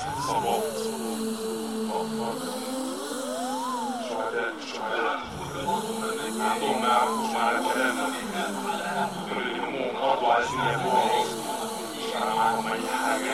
صباط أطفال شهداء شهداء عندهم ما يعرفوش معنى الكلام دول اللي همهم أرض وعايزين ياكلوها مش أنا معاهم أي حاجة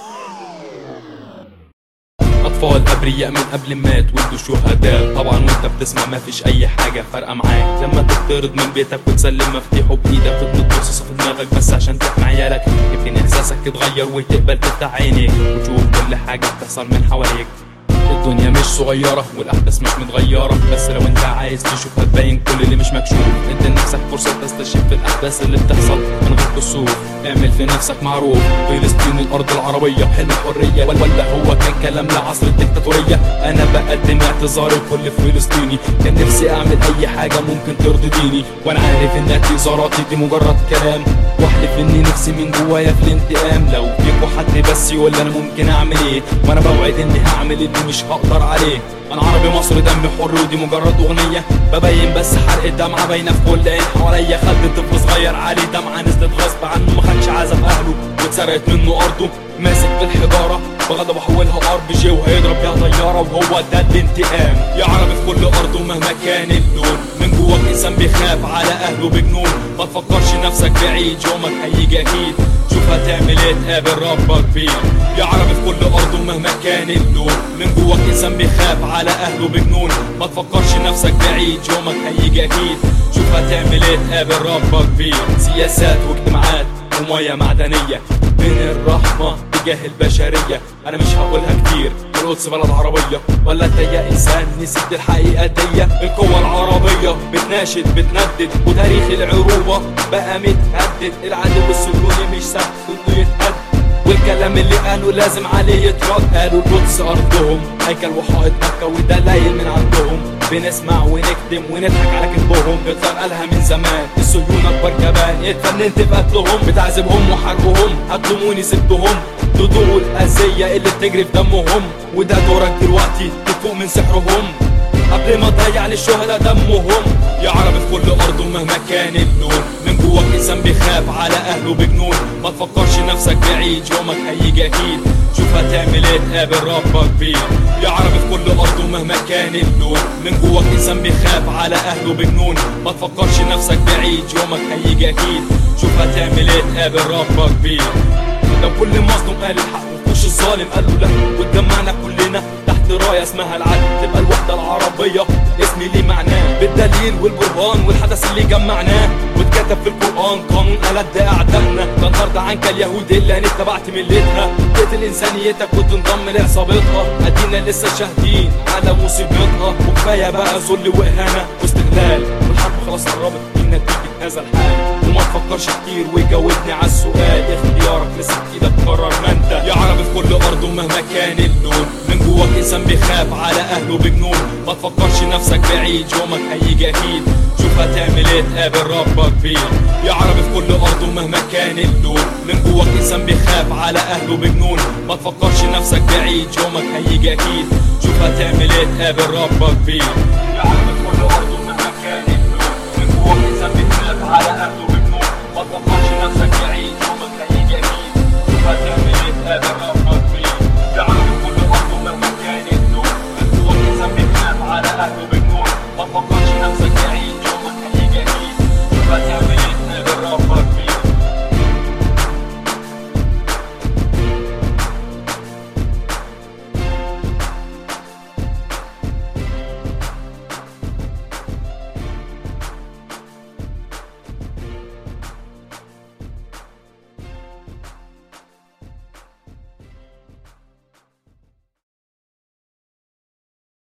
اطفال ابرياء من قبل ما اتولدوا شهداء طبعا وانت بتسمع ما فيش اي حاجه فارقه معاك لما تطرد من بيتك وتسلم مفاتيحه بايدك وتنط رصاصه في دماغك بس عشان تحمي عيالك يمكن احساسك يتغير وتقبل تفتح عينيك وتشوف كل حاجه بتحصل من حواليك الدنيا مش صغيرة والأحداث مش متغيرة بس لو أنت عايز تشوف هتبين كل اللي مش مكشوف ادي لنفسك فرصة تستشف الأحداث اللي بتحصل من غير كسوف اعمل في نفسك معروف فلسطين الأرض العربية حلم الحرية ولا ولا هو كان كلام لعصر الدكتاتورية أنا بقدم اعتذار لكل فلسطيني كان نفسي أعمل أي حاجة ممكن ترضي ديني وأنا عارف إن اعتذاراتي دي مجرد كلام واحلف إني نفسي من جوايا في الانتقام لو فيكوا حد بس يقول لي أنا ممكن أعمل إيه وأنا بوعد إني هعمل اللي مش هقدر عليه انا عربي مصري دمي حر ودي مجرد اغنيه ببين بس حرق الدمعه باينه في كل عين حواليا خد طفل صغير عليه دمعه نزلت غصب عنه ما خدش عزف اهله واتسرقت منه ارضه ماسك في الحجاره بغضب احولها ار بي جي وهيضرب بيها طياره وهو ده الانتقام يا عربي في كل ارضه مهما كان اللون من جواك انسان بيخاف على اهله بجنون ما تفكرش نفسك بعيد يومك هيجي اكيد شوف هتعمل ايه تقابل ربك فيه يا عربي في كل ارضه مهما كان اللون من جواك انسان بيخاف على اهله بجنون ما تفكرش نفسك بعيد يومك هيجي اكيد شوف هتعمل ايه تقابل ربك فيه سياسات واجتماعات ومية معدنية بين الرحمة تجاه البشرية انا مش هقولها كتير القدس بلد عربية ولا انت يا انسان نسيت الحقيقة دي القوة العربية بتناشد بتندد وتاريخ العروبة بقى متهدد العدو السلوني مش سهل انه يتهد والكلام اللي قالوا لازم عليه يترد قالوا القدس ارضهم هيكل وحائط مكة ودلايل من عندهم بنسمع ونكتم ونضحك على كذبهم هتلر قالها من زمان الصهيون اكبر جبان اتفننت في قتلهم بتعذبهم وحربهم هتلوموني سبتهم تدوقوا الاذية اللي بتجري في دمهم وده دورك دلوقتي تفوق من سحرهم قبل ما تضيع للشهداء دمهم يا عربي في كل ارض مهما كان اللون من جواك انسان بيخاف على اهله بجنون ما تفكرش نفسك بعيد يومك هيجي اكيد شوف هتعمل ايه تقابل ربك فيه يا عربي في كل ارض مهما كان اللون من جواك انسان بيخاف على اهله بجنون ما تفكرش نفسك بعيد يومك هيجي اكيد شوف هتعمل ايه تقابل ربك فيه لو كل مظلوم قال الحق وفوش الظالم قال له لا واتجمعنا كلنا تحت راية اسمها العدل تبقى الوحدة العربية اسمي ليه معناه بالدليل والبرهان والحدث اللي جمعناه واتكتب في القرآن قانون ألد أعدائنا كان أرض عنك اليهود اللي أنا اتبعت ملتها تقتل إنسانيتك وتنضم لعصابتها أدينا لسه شاهدين على مصيبتها وكفاية بقى ذل وإهانة واستغلال والحرب خلاص قربت من نتيجة هذا الحال وما تفكرش كتير وجاوبني على السؤال اختيارك لسه في ايدك قرر ما انت يا عربي في كل ارض مهما كان اللون من جواك انسان بيخاف على اهله بجنون ما تفكرش نفسك بعيد يومك هيجي اكيد شوف هتعمل ايه تقابل ربك فيه يا عربي في كل ارض مهما كان اللون من جواك انسان بيخاف على اهله بجنون ما تفكرش نفسك بعيد يومك هيجي اكيد شوف هتعمل ايه تقابل ربك فيه يا عربي في كل ارض مهما كان اللون من جواك انسان بيخاف على اهله بجنون ما تفكرش